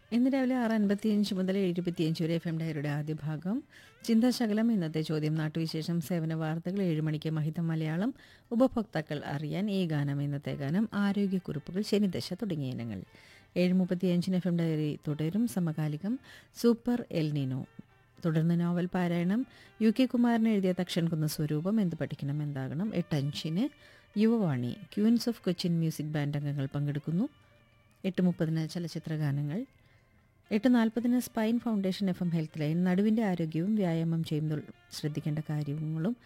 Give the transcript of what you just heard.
ഇന്ന് രാവിലെ ആറ് അൻപത്തിയഞ്ച് മുതൽ എഴുപത്തിയഞ്ച് വരെ എഫ് എം ഡയറിയുടെ ആദ്യ ഭാഗം ചിന്താശകലം ഇന്നത്തെ ചോദ്യം നാട്ടുവിശേഷം സേവന വാർത്തകൾ ഏഴ് മണിക്ക് മഹിതം മലയാളം ഉപഭോക്താക്കൾ അറിയാൻ ഈ ഗാനം ഇന്നത്തെ ഗാനം ആരോഗ്യക്കുറിപ്പുകൾ ശനിദശ തുടങ്ങിയ ഇനങ്ങൾ ഏഴ് മുപ്പത്തിയഞ്ചിന് എഫ് എം ഡയറി തുടരും സമകാലികം സൂപ്പർ എൽനിനോ തുടർന്ന് നോവൽ പാരായണം യു കെ കുമാരൻ എഴുതിയ തക്ഷൻകുന്ന സ്വരൂപം എന്ത് പഠിക്കണം എന്താകണം എട്ടഞ്ചിന് Yuvavani queens of Cochin music band അംഗങ്ങൾ പങ്കെടുക്കുന്നു എട്ട് മുപ്പതിന് ചലച്ചിത്ര ഗാനങ്ങൾ എട്ട് നാൽപ്പതിന് spine foundation F M health line നടുവിൻ്റെ ആരോഗ്യവും വ്യായാമം ചെയ്യുമ്പോൾ ശ്രദ്ധിക്കേണ്ട കാര്യങ്ങളും